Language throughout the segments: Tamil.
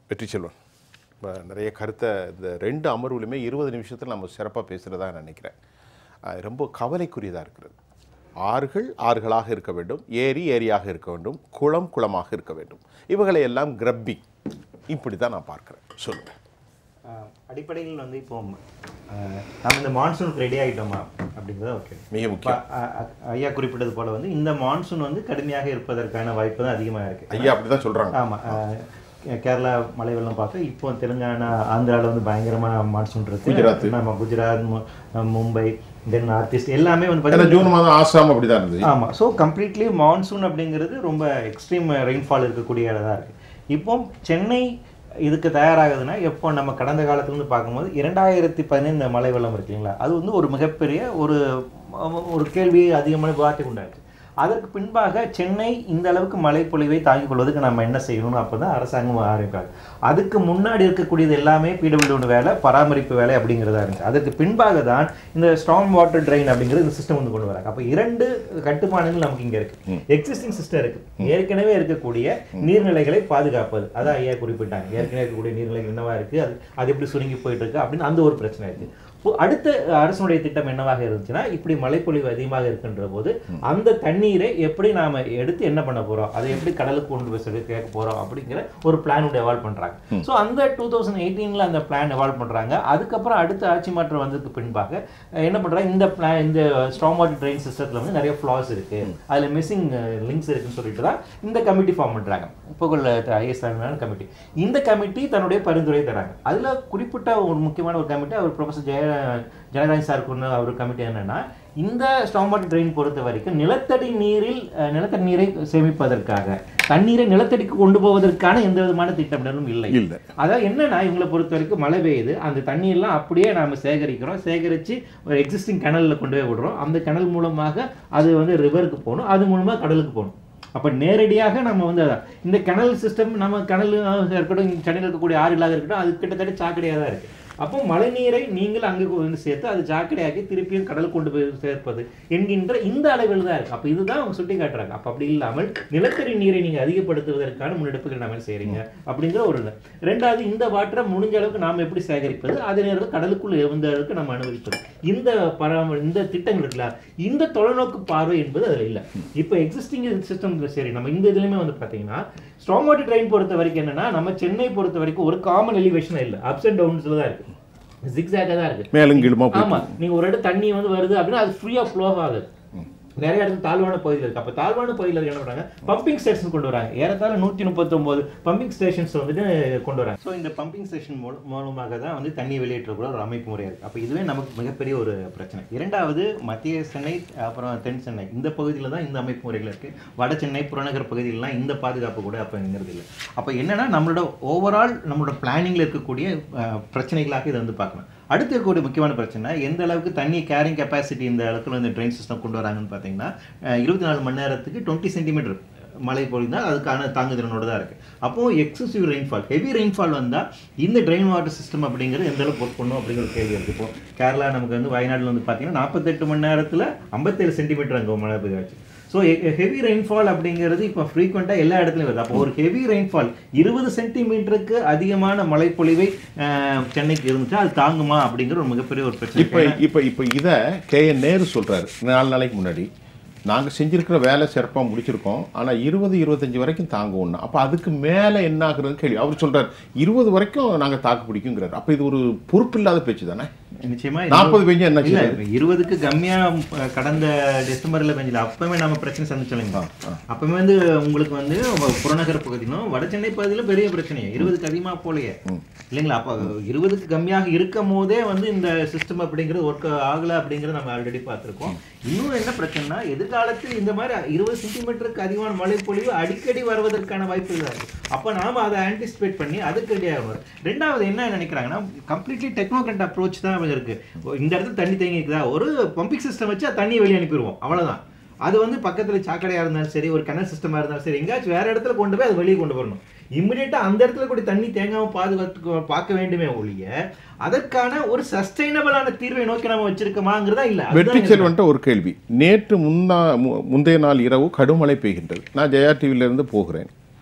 வெற்றி செல்வன் இப்போ நிறைய கருத்தை இந்த ரெண்டு அமர்வுலையுமே இருபது நிமிஷத்தில் நம்ம சிறப்பாக பேசுகிறதா நினைக்கிறேன் அஹ் ரொம்ப கவலைக்குரியதாக இருக்கிறது ஆறுகள் ஆறுகளாக இருக்க வேண்டும் ஏரி ஏரியாக இருக்க வேண்டும் குளம் குளமாக இருக்க வேண்டும் இவைகளை எல்லாம் கிரப்பி இப்படி தான் நான் பார்க்குறேன் சொல்லுங்கள் ஆஹ் அடிப்படையில் வந்து இப்போ ஆஹ் நம்ம இந்த மான்சூனுக்கு ரெடி ஆகிட்டோமா அப்படிங்கிறது ஓகே மிக முக்கியம் ஐயா குறிப்பிட்டது போல வந்து இந்த மான்சூன் வந்து கடுமையாக இருப்பதற்கான வாய்ப்பு தான் அதிகமாக இருக்கு ஐயா அப்படி தான் சொல்கிறாங்க ஆமாம் கேரளா மழை வெள்ளம் பார்க்க இப்போ தெலுங்கானா ஆந்திராவில் வந்து பயங்கரமான மான்சூன் இருக்கு குஜராத். ஆமா குஜராத் மு- மும்பை தென் நார்த் ஈஸ்ட் எல்லாமே வந்து ஏன்னா பார்த்தீங்கன்னா ஜூன் மாதம் ஆசாம் அப்படி தான் இருந்தது ஆமாம் ஸோ கம்ப்ளீட்லி மான்சூன் அப்படிங்கிறது ரொம்ப எக்ஸ்ட்ரீம் ரெயின்ஃபால் இருக்கக்கூடிய இடம் தான் இருக்குது இப்போ சென்னை இதுக்கு தயாராகுதுன்னா எப்போ நம்ம கடந்த காலத்துலேருந்து பார்க்கும்போது இரண்டாயிரத்தி பதினைந்து மழை வெள்ளம் இருக்கு இல்லைங்களா அது வந்து ஒரு மிகப்பெரிய ஒரு ஒரு கேள்வி அதிகமான விவாதத்துக்கு உண்டாச்சு அதற்கு பின்பாக சென்னை இந்த அளவுக்கு மழைப்பொழிவை தாங்கிக் கொள்வதற்கு நம்ம என்ன செய்யணும்னு அப்போ தான் அரசாங்கம் ஆரம்பிப்பாங்க அதுக்கு முன்னாடி இருக்கக்கூடியது எல்லாமே பிடபிள்யூ வேலை பராமரிப்பு வேலை அப்படிங்கிறதா இருந்துச்சு அதற்கு பின்பாக தான் இந்த ஸ்ட்ராங் வாட்டர் ட்ரெயின் அப்படிங்கிற இந்த சிஸ்டம் வந்து கொண்டு வராங்க அப்போ இரண்டு கட்டுமானங்கள் நமக்கு இங்கே இருக்கு எக்ஸிஸ்டிங் சிஸ்டம் இருக்கு ஏற்கனவே இருக்கக்கூடிய நீர்நிலைகளை பாதுகாப்பது அதான் ஐயா குறிப்பிட்டாங்க ஏற்கனவே இருக்கக்கூடிய நீர்நிலைகள் என்னவா இருக்கு அது அது எப்படி சுருங்கி போயிட்டு இருக்கு அப்படின்னு அந்த ஒரு பிரச்சனை இருக்கு இப்போ அடுத்த அரசனுடைய திட்டம் என்னவாக இருந்துச்சுன்னா இப்படி மழைப்பொழிவு அதிகமாக இருக்கின்ற போது அந்த தண்ணீரை எப்படி நாம எடுத்து என்ன பண்ண போறோம் அதை எப்படி கடலுக்கு கொண்டு போய் சொல்லி கேட்க போறோம் அப்படிங்கிற ஒரு பிளான் எவால்வ் பண்றாங்க ஸோ அந்த டூ தௌசண்ட் எயிட்டீன்ல அந்த பிளான் எவால்வ் பண்றாங்க அதுக்கப்புறம் அடுத்த ஆட்சி மாற்றம் வந்ததுக்கு பின்பாக அஹ், என்ன பண்றாங்க இந்த பிளான் இந்த ஸ்ட்ராங் வாட்டர் ட்ரெயின் சிஸ்டத்துல வந்து நிறைய ஃப்ளாஸ் இருக்கு அதுல மிஸ்ஸிங் லிங்க்ஸ் இருக்குன்னு சொல்லிட்டு தான் இந்த கமிட்டி ஃபார்ம் பண்றாங்க புகழ் ஐஎஸ் கமிட்டி இந்த கமிட்டி தன்னுடைய பரிந்துரை தராங்க அதுல குறிப்பிட்ட ஒரு முக்கியமான ஒரு கமிட்டி அவர் ப்ரொஃபசர் ஜெய ஜனராஜ் சார் கொண்டு அவர் கமிட்டி என்னன்னா இந்த ஸ்ட்ராங் வாட்டர் ட்ரெயின் பொறுத்த வரைக்கும் நிலத்தடி நீரில் அஹ், நிலத்தடி நீரை சேமிப்பதற்காக தண்ணீரை நிலத்தடிக்கு கொண்டு போவதற்கான எந்த விதமான திட்டமிடலும் இல்லை இல்லை அதாவது என்னன்னா இவங்களை பொறுத்த வரைக்கும் மழை பெய்யுது அந்த தண்ணியெல்லாம் அப்படியே நாம சேகரிக்கிறோம் சேகரித்து ஒரு எக்ஸிஸ்டிங் கனலில் கொண்டு போய் விடுறோம் அந்த கனல் மூலமாக அது வந்து ரிவருக்கு போகணும் அது மூலமாக கடலுக்கு போகணும் அப்போ நேரடியாக நம்ம வந்து அதான் இந்த கனல் சிஸ்டம் நம்ம கனல் இருக்கட்டும் இங்க சென்னையில் இருக்கக்கூடிய ஆறுகளாக இருக்கட்டும் அது கிட்டத்தட்ட சாக்கடையாக தான் இருக்குது அப்போ மழைநீரை நீங்கள் அங்கே வந்து சேர்த்து அது சாக்கடையாக்கி திருப்பியும் கடலுக்கு கொண்டு போய் சேர்ப்பது என்கின்ற இந்த அளவில் தான் இருக்கு அப்போ இதுதான் அவங்க சுட்டி காட்டுறாங்க அப்போ அப்படி இல்லாமல் நிலத்தடி நீரை நீங்கள் அதிகப்படுத்துவதற்கான முன்னெடுப்புகள் நாம செய்றீங்க அப்படிங்கிற ஒரு இது ரெண்டாவது இந்த வாட்டரை முடிஞ்ச அளவுக்கு நாம் எப்படி சேகரிப்பது அதே நேரத்தில் கடலுக்குள் எந்த அளவுக்கு நம்ம அனுமதிப்பது இந்த பராம இந்த திட்டங்கள் இருக்குல்ல இந்த தொலைநோக்கு பார்வை என்பது அதில் இல்லை இப்போ எக்ஸிஸ்டிங் சிஸ்டம் சரி நம்ம இந்த இதுலையுமே வந்து பார்த்தீங்கன்னா ஸ்ட்ராங் வாட்டர் ட்ரெயின் பொறுத்த வரைக்கும் என்னன்னா நம்ம சென்னை பொறுத்த வரைக்கும் ஒரு காமன் எலிவேஷன் இல்லை அப்ஸ் அண்ட் டவுன்ஸ்ல தான் இருக்கு ஜிக்ஸாக தான் இருக்கு மேலும் கீழுமா போய் ஆமா நீங்க ஒரு இடம் தண்ணி வந்து வருது அப்படின்னா அது ஃப்ரீயா ஃப்ளோ ஆகுது நிறைய இடத்துல தாழ்வான பகுதியில் இருக்கு அப்ப தாழ்வான பகுதியில் என்ன பண்றாங்க பம்பிங் ஸ்டேஷன் கொண்டு வராங்க ஏறத்தாழ நூத்தி முப்பத்தொன்பது பம்பிங் ஸ்டேஷன்ஸ் வந்துட்டு கொண்டு வராங்க ஸோ இந்த பம்பிங் ஸ்டேஷன் மூலமாக தான் வந்து தண்ணி வெளியேற்றக்கூட ஒரு அமைப்பு முறை இருக்கு அப்ப இதுவே நமக்கு மிகப்பெரிய ஒரு பிரச்சனை இரண்டாவது மத்திய சென்னை அப்புறம் தென் சென்னை இந்த பகுதியில் தான் இந்த அமைப்பு முறைகள் இருக்கு வட சென்னை புறநகர் பகுதியிலலாம் இந்த பாதுகாப்பு கூட அப்பங்கிறது இல்லை அப்ப என்னன்னா நம்மளோட ஓவரால் நம்மளோட பிளானிங்ல இருக்கக்கூடிய அஹ், பிரச்சனைகளாக இதை வந்து பார்க்கணும் அடுத்து இருக்கக்கூடிய முக்கியமான பிரச்சனை எந்த அளவுக்கு தண்ணி கேரிங் கெப்பாசிட்டி இந்த அளவுக்கு இந்த ட்ரெயின் சிஸ்டம் கொண்டு வராங்கன்னு பார்த்தீங்கன்னா இருபத்தி நாலு மணி நேரத்துக்கு டுவெண்ட்டி சென்டிமீட்டர் மழை பொழிந்தால் அதுக்கான தாங்குதிறனோட தான் இருக்குது அப்போது எக்ஸசிவ் ரெயின்ஃபால் ஹெவி ரெயின்ஃபால் வந்தால் இந்த ட்ரெயின் வாட்டர் சிஸ்டம் அப்படிங்கிறது எந்த அளவுக்கு ஒர்க் பண்ணும் அப்படிங்கிற ஒரு கேள்வி இருக்குது இப்போ கேரளா நமக்கு வந்து வயநாட்டில் வந்து பார்த்தீங்கன்னா நாற்பத்தெட்டு மணி நேரத்தில் ஐம்பத்தேழு சென்டிமீட்டர் அங்கே மழை பெய்யாச்சு ஸோ ஹெவி ரெயின்ஃபால் அப்படிங்கிறது இப்போ ஃப்ரீக்வெண்ட்டாக எல்லா இடத்துலையும் வருது அப்போ ஒரு ஹெவி ரெயின்ஃபால் இருபது சென்டிமீட்டருக்கு அதிகமான மழைப்பொழிவை அஹ், சென்னைக்கு இருந்துச்சா அது தாங்குமா அப்படிங்கிற ஒரு மிகப்பெரிய ஒரு பிரச்சனை இப்போ இப்போ இப்போ இதை கே என் நேரு சொல்றாரு நாலு நாளைக்கு முன்னாடி நாங்கள் செஞ்சிருக்கிற வேலை சிறப்பாக முடிச்சிருக்கோம் ஆனால் இருபது இருபத்தஞ்சு வரைக்கும் தாங்குவோம்னா அப்போ அதுக்கு மேலே என்ன ஆகுறது கேள்வி அவர் சொல்றாரு இருபது வரைக்கும் நாங்கள் தாக்கு பிடிக்குங்கிறார் அப்போ இது ஒரு பொறுப்பில்லாத பேச்சு தானே நிச்சயமா நாற்பது பெஞ்சு என்ன இல்ல செய்யுது? இருபதுக்கு கம்மியா அஹ், கடந்த டிசம்பர்ல பெஞ்சல அப்பவே நம்ம பிரச்சனை சந்திச்சோம் அப்பவே வந்து உங்களுக்கு வந்து உங்க புறநகர் பகுதியிலும் வட சென்னை பகுதியிலும் பெரிய பிரச்சனையே இருபதுக்கு அதிகமா போலையே இல்லைங்களா அப்போ இருபதுக்கு கம்மியாக இருக்கும் போதே வந்து இந்த சிஸ்டம் அப்படிங்கிறது ஒர்க் ஆகல அப்படிங்கிறத நம்ம ஆல்ரெடி பார்த்திருக்கோம் இன்னும் என்ன பிரச்சனைனா எதிர்காலத்தில் இந்த மாதிரி இருபது சென்டிமீட்டருக்கு அதிகமான மழை பொழிவு அடிக்கடி வருவதற்கான வாய்ப்புகள் இருக்கு அப்போ நாம அதை ஆன்டிசிபேட் பண்ணி அதுக்கு ரெடி ஆகணும் ரெண்டாவது என்ன நினைக்கிறாங்கன்னா கம்ப்ளீட்லி டெக்னோக்ரட் அப்ரோச் தான் அவங்க இருக்கு இந்த இடத்துல தண்ணி தேங்கி இருக்குதா ஒரு பம்பிங் சிஸ்டம் வச்சு அது தண்ணியை வெளியே அனுப்பிடுவோம் அவ்வளவுதான் அது வந்து பக்கத்துல சாக்கடையா இருந்தாலும் சரி ஒரு கிணறு சிஸ்டமா இருந்தாலும் சரி எங்கேயாச்சும் வேற இடத்துல கொண்டு போய் அது வெளியே கொண்டு வரணும் இம்மிடியட்டா அந்த இடத்துல கூட தண்ணி தேங்காம பாதுகாத்து பார்க்க வேண்டுமே ஒழிய அதற்கான ஒரு சஸ்டைனபிளான தீர்வை நோக்கி நம்ம வச்சிருக்கோமாங்கிறதா இல்ல அதுதான் வெற்றி எனக்கு- செல்வன்ட்ட ஒரு கேள்வி நேற்று முந்தா மு- முந்தைய நாள் இரவு கடுமழை பெய்கின்றது நான் ஜெயா டிவியிலேருந்து போகிறேன்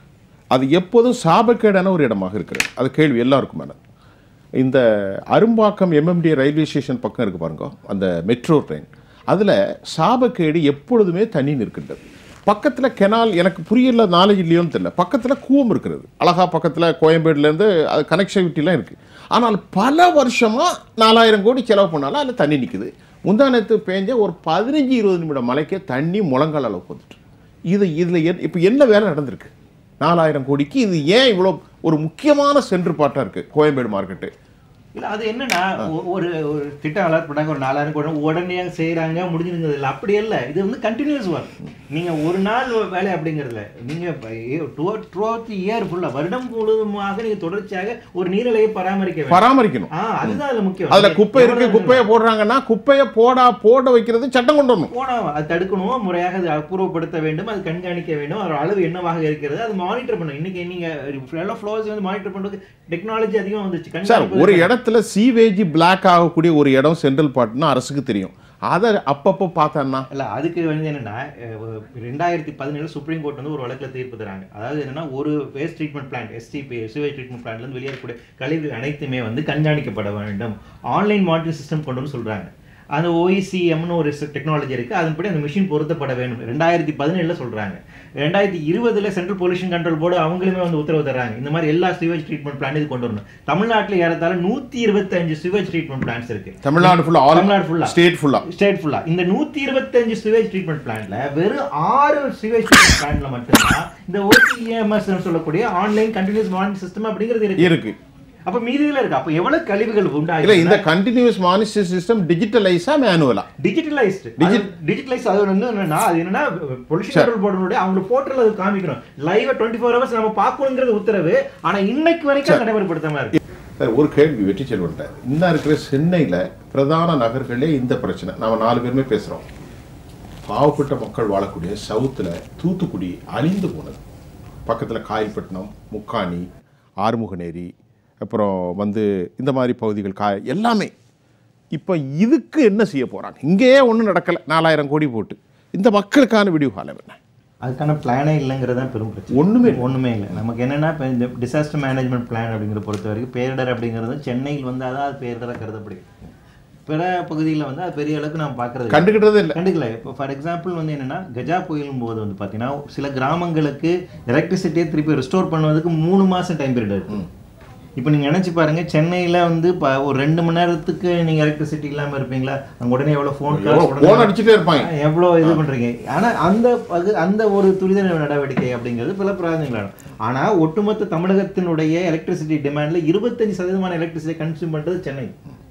அது எப்போதும் சாபக்கேடான ஒரு இடமாக இருக்கிறது அது கேள்வி எல்லாருக்கும் மேலே இந்த அரும்பாக்கம் எம்எம்டி ரயில்வே ஸ்டேஷன் பக்கம் இருக்கு பாருங்க அந்த மெட்ரோ ட்ரெயின் அதில் சாபக்கேடு எப்பொழுதுமே தண்ணி நிற்கின்றது பக்கத்தில் கெனால் எனக்கு புரியல நாலேஜ் இல்லையோன்னு தெரியல பக்கத்தில் கூவம் இருக்கிறது அழகா பக்கத்தில் கோயம்பேடுலேருந்து அது கனெக்டிவிட்டிலாம் இருக்குது ஆனால் பல வருஷமாக நாலாயிரம் கோடி செலவு பண்ணாலும் அதில் தண்ணி நிற்குது முந்தானத்து பேஞ்ச ஒரு பதினஞ்சு இருபது நிமிடம் மலைக்கே தண்ணி முழங்கால் அளவுக்கு வந்துட்டு இது இதில் என் இப்போ என்ன வேலை நடந்திருக்கு நாலாயிரம் கோடிக்கு இது ஏன் இவ்வளோ ஒரு முக்கியமான சென்டர் பார்ட்டாக இருக்குது கோயம்பேடு மார்க்கெட்டு இல்ல அது என்னன்னா ஒ- ஒரு ஒரு திட்டம் அலர்ட் பண்ணாங்க ஒரு நாலாயிரம் கோடி உடனே செய்யறாங்க முடிஞ்சிருந்தது இல்லை அப்படி இல்லை இது வந்து கண்டினியூஸ் ஒர்க் நீங்க ஒரு நாள் வேலை அப்படிங்கிறதுல நீங்க த்ரூ அவுட் இயர் ஃபுல்லா வருடம் முழுவதுமாக நீங்க தொடர்ச்சியாக ஒரு நீர்நிலையை பராமரிக்க வேண்டும் பராமரிக்கணும் ஆ அதுதான் அதுல முக்கியம் அதுல நீங்க குப்பை இருக்கு எவ்வளவு குப்பையை போடுறாங்கன்னா குப்பையை போடா போட வைக்கிறது சட்டம் கொண்டு வரணும் போனோம் அது தடுக்கணும் முறையாக அது அப்புறப்படுத்த வேண்டும் அது கண்காணிக்க வேண்டும் அதோட அளவு என்னவாக இருக்கிறது அது மானிட்டர் பண்ணணும் இன்னைக்கு நீங்க எல்லாம் ஃப்ளோஸ் வந்து மானிட்டர் பண்றதுக்கு டெக்னாலஜி அதிகம் வந்துச்சு சார் கண்காணிப்பு ஒரு இடத்துல சீவேஜ் பிளாக் ஆகக்கூடிய ஒரு இடம் சென்ட்ரல் பார்ட்னா அரசுக்கு தெரியும் அதை அப்பப்போ பார்த்தான்னா இல்ல அதுக்கு வந்து என்னன்னா அஹ், ஒரு ரெண்டாயிரத்தி பதினேழு சுப்ரீம் கோர்ட் வந்து ஒரு வழக்குல தீர்ப்பு தராங்க அதாவது என்னன்னா ஒரு waste treatment plant STP sewage treatment பிளான்ட்ல இருந்து வெளியேறக்கூடிய கழிவுகள் அனைத்துமே வந்து கண்காணிக்கப்பட வேண்டும் ஆன்லைன் மானிட்டரிங் சிஸ்டம் கொண்டு வந்து சொல்றாங்க அந்த ஓஇசிஎம்னு ஒரு டெக்னாலஜி இருக்கு அதன்படி அந்த மிஷின் பொருத்தப்பட வேண்டும் ரெண்டாயிரத்தி பதினேழுல சொல்றாங்க ரெண்டாயிரத்தி இருபதுல சென்ட்ரல் பொல்யூஷன் கண்ட்ரோல் போர்டு அவங்களுமே வந்து உத்தரவு தர்றாங்க இந்த மாதிரி எல்லா சிவேஜ் ட்ரீட்மெண்ட் பிளான் இது கொண்டு வரணும் தமிழ்நாட்டுல ஏறத்தாழ நூத்தி இருபத்தஞ்சு சிவேஜ் ட்ரீட்மெண்ட் பிளான்ஸ் இருக்கு தமிழ்நாடு ஃபுல்லா ஆல் தமிழ்நாடு ஃபுல்லா ஸ்டேட் ஃபுல்லா ஸ்டேட் ஃபுல்லா இந்த நூத்தி இருபத்தஞ்சு சிவேஜ் ட்ரீட்மெண்ட் பிளான்ட்ல வெறும் ஆறு சிவேஜ் ட்ரீட்மெண்ட் பிளான்ட்ல மட்டும்தான் இந்த ஓசிஎம்எஸ் சொல்லக்கூடிய ஆன்லைன் கண்டினியூஸ் மானிட்டரிங் சிஸ்டம் அப்படிங்கிறது இருக்கு இருக்கு அப்ப மீதியில இருக்கு அப்ப எவ்வளவு கழிவுகள் இல்ல உண்டாகி இந்த கண்டினியூஸ் மானிட்டர் சிஸ்டம் டிஜிட்டலைஸா மேனுவலா டிஜிட்டலைஸ்டு டிஜிட்டலைஸ் அது வந்து என்னன்னா அது என்னன்னா பொல்யூஷன் கண்ட்ரோல் போர்டுடைய அவங்க போர்ட்டல் அது காமிக்கணும் லைவ் டுவெண்ட்டி ஃபோர் ஹவர்ஸ் நம்ம பார்க்கணுங்கிறது உத்தரவு ஆனா இன்னைக்கு வரைக்கும் அது நடைமுறைப்படுத்தாம இருக்கு சார் ஒரு கேள்வி வெற்றி செல்வன்ட்ட இன்னும் இருக்கிற சென்னையில் பிரதான நகர்களே இந்த பிரச்சனை நாம நாலு பேருமே பேசுகிறோம் பாவப்பட்ட மக்கள் வாழக்கூடிய சவுத்தில் தூத்துக்குடி அழிந்து போனது பக்கத்தில் காயல்பட்டினம் முக்காணி ஆறுமுகநேரி அப்புறம் வந்து இந்த மாதிரி பகுதிகள் காய எல்லாமே இப்போ இதுக்கு என்ன செய்ய போகிறாங்க இங்கேயே ஒன்றும் நடக்கலை நாலாயிரம் கோடி போட்டு இந்த மக்களுக்கான விடிவு காலம் என்ன அதுக்கான பிளானே இல்லைங்கிறது தான் பெரும் பிரச்சனை ஒண்ணுமே ஒண்ணுமே இல்லை நமக்கு என்னன்னா இப்போ இந்த டிசாஸ்டர் மேனேஜ்மெண்ட் பிளான் அப்படிங்கிற பொறுத்த வரைக்கும் பேரிடர் அப்படிங்கிறது சென்னையில் வந்து அதான் அது பேரிடராக கருதப்படுது பிற பகுதியில் வந்து அது பெரிய அளவுக்கு நம்ம பார்க்கறது இல்ல. கண்டுக்கிட்டதே இல்லை கண்டுக்கல இப்போ ஃபார் எக்ஸாம்பிள் வந்து என்னன்னா கஜா புயலும் போது வந்து பார்த்தீங்கன்னா சில கிராமங்களுக்கு எலக்ட்ரிசிட்டியை திருப்பி ரெஸ்டோர் பண்ணுவதற்கு மூணு மாசம் டைம் பீரியட் இருக்கு இப்போ நீங்க நினைச்சு பாருங்க சென்னையில வந்து ப- ஒரு ரெண்டு மணி நேரத்துக்கு நீங்க எலக்ட்ரிசிட்டி இல்லாம இருப்பீங்களா அங்க உடனே எவ்வளவு ஃபோன் ஃபோன் அடிச்சுட்டே இருப்பாங்க எவ்வளோ இது பண்றீங்க ஆனா அந்த பகு அந்த ஒரு துரித நடவடிக்கை அப்படிங்கிறது பல பிராந்தியங்களான ஆனா ஒட்டுமொத்த தமிழகத்தினுடைய எலக்ட்ரிசிட்டி டிமாண்ட்ல இருபத்தஞ்சு சதவீதமான எலக்ட்ரிசிட்டி கன்சியூம் பண்றது சென்னை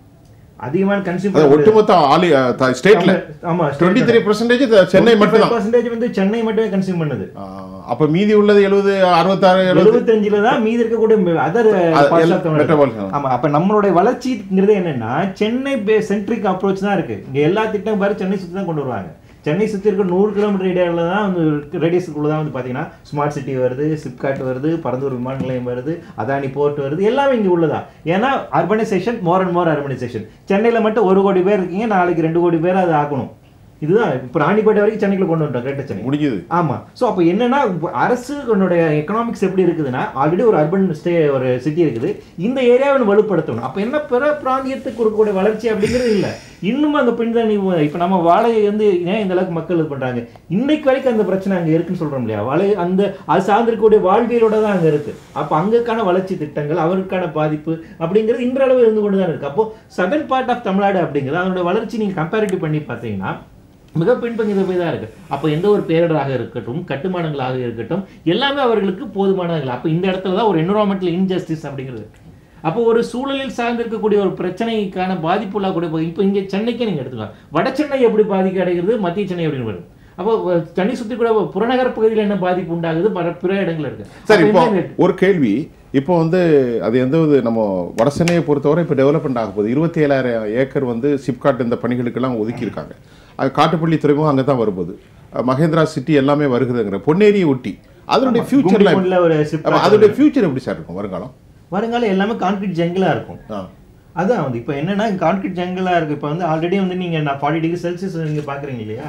அதிகமான கன்சியூம் அது ஒட்டுமொத்த ஆலி ஸ்டேட்ல ஆமா டுவெண்ட்டி த்ரீ பர்சன்டேஜ் சென்னை மட்டும்தான் பர்சன்டேஜ் வந்து சென்னை மட்டுமே கன்சியூம் பண்ணுது ஆ, அப்ப மீதி உள்ளது எழுபது அறுபத்தாறு எழுபது எழுபத்தஞ்சுல தான் மீதி இருக்கக்கூடிய அதர் எல்- metropolitan. ஆமா அப்ப நம்மளுடைய வளர்ச்சிங்கிறது என்னன்னா சென்னை சென்ட்ரிக் அப்ரோச் தான் இருக்கு இங்க எல்லா திட்டம் பாரு சென்னை சுத்தி தான் கொண்டு வருவாங்க சென்னை சுத்தி இருக்க நூறு கிலோமீட்டர் ஏரியாவில் தான் வந்து ரேடியஸுக்குள்ள தான் வந்து பாத்தீங்கன்னா ஸ்மார்ட் சிட்டி வருது சிப்காட் வருது பரந்தூர் விமான நிலையம் வருது அதானி போர்ட் வருது எல்லாமே இங்க உள்ளதா ஏன்னா urbanisation more and more urbanisation சென்னையில மட்டும் ஒரு கோடி பேர் இருக்கீங்க நாளைக்கு ரெண்டு கோடி பேர் அதை ஆக்கணும் இதுதான் இப்போ ராணிப்பேட்டை வரைக்கும் சென்னைக்குள்ள கொண்டு வந்துட்டோம் கிரேட்டர் சென்னை முடிஞ்சது ஆமா சோ அப்ப என்னன்னா இப்ப அரசுடைய எக்கனாமிக்ஸ் எப்படி இருக்குதுன்னா ஆல்ரெடி ஒரு அர்பன் ஸ்டே ஒரு சிட்டி இருக்குது இந்த ஏரியாவை வலுப்படுத்தணும் அப்ப என்ன பிற பிராந்தியத்துக்கு இருக்கக்கூடிய வளர்ச்சி அப்படிங்கிறது இல்ல இன்னும் அங்க பின்தங்கி இப்ப நம்ம வாழையை வந்து ஏன் இந்த அளவுக்கு மக்கள் இது பண்றாங்க இன்னைக்கு வரைக்கும் அந்த பிரச்சனை அங்க இருக்குன்னு சொல்றோம் இல்லையா வாழை அந்த அது சார்ந்திருக்கக்கூடிய வாழ்வியலோட தான் அங்க இருக்கு அப்ப அங்கக்கான வளர்ச்சி திட்டங்கள் அவருக்கான பாதிப்பு அப்படிங்கிறது இன்றளவு இருந்து கொண்டு தான் இருக்கு அப்போ சதன் பார்ட் ஆஃப் தமிழ்நாடு அப்படிங்கிறது அதனுடைய வளர்ச்சி நீங்க கம்பேரிட்டிவ் பண்ணி பார்த்தீங்கன்னா மிக பின்தங்கிய போய் தான் இருக்கு அப்போ எந்த ஒரு பேரிடராக இருக்கட்டும் கட்டுமானங்களாக இருக்கட்டும் எல்லாமே அவர்களுக்கு போதுமானதுகள் அப்போ இந்த இடத்துல தான் ஒரு என்விரான்மெண்டல் இன்ஜஸ்டிஸ் அப்படிங்கிறது அப்போ ஒரு சூழலில் சார்ந்திருக்கக்கூடிய ஒரு பிரச்சனைக்கான பாதிப்புள்ள கூட இப்போ இங்கே சென்னைக்கே நீங்கள் எடுத்துக்கலாம் வட சென்னை எப்படி பாதிக்க அடைகிறது மத்திய சென்னை அப்படின்னு வரும் அப்போ அஹ், சென்னை சுற்றி கூட புறநகர் பகுதியில் என்ன பாதிப்பு உண்டாகுது பல பிற இடங்கள் இருக்கு சரி அப்போ இப்போ என்ன ஒரு கேள்வி இப்போ வந்து அது எந்த ஒரு நம்ம வடசென்னையை பொறுத்தவரை இப்போ டெவலப்மெண்ட் ஆக போகுது இருபத்தி ஏழாயிரம் ஏக்கர் வந்து சிப்காட் இந்த பணிகளுக்கெல்லாம் ஒதுக்கியிருக்காங்க அது காட்டுப்பள்ளி துறைமுகம் அங்கே தான் வரும்போது அஹ் மகேந்திரா சிட்டி எல்லாமே வருகுதுங்கிற பொன்னேரியை ஒட்டி அதனுடைய ஃபியூச்சர்லாம் கும்மிடிப்பூண்டில் ஒரு ship அதனுடைய ஃபியூச்சர் எப்படி சார் இருக்கும் வருங்காலம் வருங்காலம் எல்லாமே கான்கிரீட் ஜங்கிளா இருக்கும் ஆ அதான் வந்து இப்போ என்னன்னா கான்கிரீட் ஜங்கிளாக இருக்குது இப்போ வந்து ஆல்ரெடி வந்து நீங்கள் நான் ஃபார்ட்டி டிகிரி செல்சியஸ் நீங்கள் பார்க்குறீங்க இல்லையா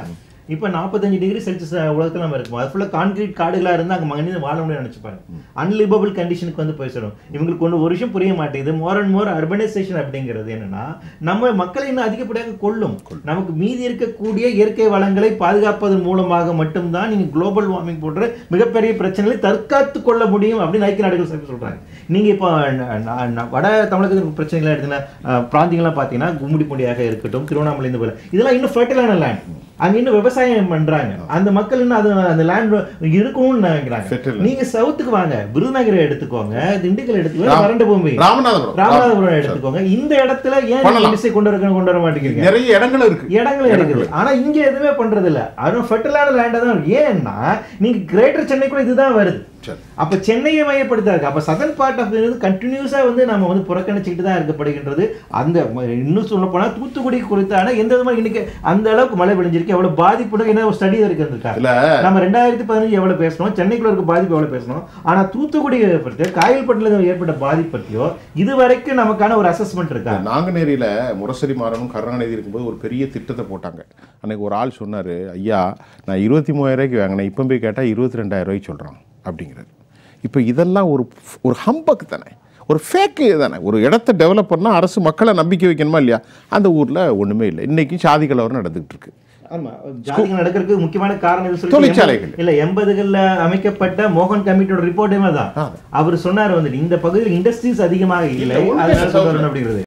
இப்போ நாற்பத்தஞ்சு டிகிரி செல்சியஸ் உலகத்துல நம்ம இருக்கோம் அது ஃபுல்லாக கான்கிரீட் காடுகளா இருந்தா அங்க மனிதன் வாழ முடியும் நினைச்சுப்பாங்க அன்லிவபிள் கண்டிஷனுக்கு வந்து போய் சேரும் இவங்களுக்கு ஒன்று ஒரு விஷயம் புரிய மாட்டேங்குது மோர் அண்ட் மோர் அர்பனைசேஷன் அப்படிங்கிறது என்னன்னா நம்ம மக்களை இன்னும் அதிகப்படியாக கொள்ளும் நமக்கு மீதி இருக்கக்கூடிய இயற்கை வளங்களை பாதுகாப்பதன் மூலமாக மட்டும்தான் நீங்க குளோபல் வார்மிங் போன்ற மிகப்பெரிய பிரச்சனைகளை தற்காத்து கொள்ள முடியும் அப்படின்னு ஐக்கிய நாடுகள் சபை சொல்றாங்க நீங்க இப்போ ந- ந- ந- வட தமிழகத்தில் பிரச்சனைகளை எடுத்தீங்கன்னா அஹ், பிராந்தியங்கள்லாம் பார்த்தீங்கன்னா கும்மிடிப்பூண்டியாக இருக்கட்டும் திருவண்ணாமலை இந்த போல இதெல்லாம் இன்னும் ஃபர்டிலான லேண்ட் அங்க இன்னும் விவசாயம் பண்றாங்க அந்த மக்கள் இன்னும் அது அந்த லேண்ட் இருக்கணும்னு நினைக்கிறாங்க Settle. நீங்க சவுத்துக்கு வாங்க விருதுநகரை எடுத்துக்கோங்க திண்டுக்கல் எடுத்துக்கோங்க ராம்- வறண்ட பூமி ராமநாதபுரம் ராமநாதபுரம் எடுத்துக்கோங்க இந்த இடத்துல ஏன் பண்ணலாம். இசை கொண்டு வர கொண்டு வர மாட்டேங்கிறீங்க நிறைய இடங்கள் இருக்கு இடங்கள் இருக்குது ஆனா இங்க எதுவுமே பண்றது இல்ல அதுவும் ஃபெர்டிலான லேண்டா தான் இருக்கு. ஏன்னா நீங்க கிரேட்டர் சென்னைக்குள்ள இதுதான் வருது சரி. அப்ப சென்னையை மையப்படுத்தா இருக்கு அப்ப சதன் பார்ட் ஆஃப் கண்டினியூஸா வந்து நம்ம வந்து புறக்கணிச்சுக்கிட்டு தான் இருக்கப்படுகின்றது அந்த ம- இன்னும் சொல்ல போனா தூத்துக்குடி குறித்தான எந்த விதமா இன்னைக்கு அந்த அளவுக்கு மழை விளைஞ்சிருக்கு எவ்வளவு பாதிப்பு என்ன ஒரு ஸ்டடி இருக்கு இல்ல நம்ம ரெண்டாயிரத்தி பதினஞ்சு எவ்வளவு பேசணும் சென்னைக்குள்ள இருக்க பாதிப்பு எவ்வளவு பேசணும் ஆனா தூத்துக்குடி பற்றி காயல்பட்டில் ஏற்பட்ட பாதிப்பு பற்றியோ இது வரைக்கும் நமக்கான ஒரு அசஸ்மெண்ட் இருக்கா நாங்குநேரியில முரசொலி மாறனும் கருணாநிதி இருக்கும்போது ஒரு பெரிய திட்டத்தை போட்டாங்க அன்னைக்கு ஒரு ஆள் சொன்னாரு ஐயா நான் இருபத்தி மூவாயிரம் ரூபாய்க்கு வாங்கினேன் இப்போ போய் கேட்டால் இருபத்தி ரெண்டாயிரம் ரூபாய்க்கு சொல்கிறான் அப்படிங்கிறாரு இப்போ இதெல்லாம் ஒரு ஒரு ஹம்பக்கு தானே ஒரு ஃபேக்கு தானே ஒரு இடத்த டெவலப் பண்ணால் அரசு மக்களை நம்பிக்கை வைக்கணுமா இல்லையா அந்த ஊரில் ஒன்றுமே இல்லை இன்றைக்கும் சாதி கலவரம் நடந்துகிட்டு இருக்கு ஆமா ஜாதிகள் நடக்கிறதுக்கு முக்கியமான காரணம் எது சொல்லி தொழிற்சாலைகள். இல்ல எண்பதுகள்ல அமைக்கப்பட்ட மோகன் கமிட்டியோட ரிப்போர்ட்டுமே தான் ஆ. அவர் சொன்னார் வந்துட்டு இந்த பகுதியில் இண்டஸ்ட்ரீஸ் அதிகமாக இல்லை இல்லை, அதனால உண்மை கொண்டு வரணும் அப்படிங்கிறது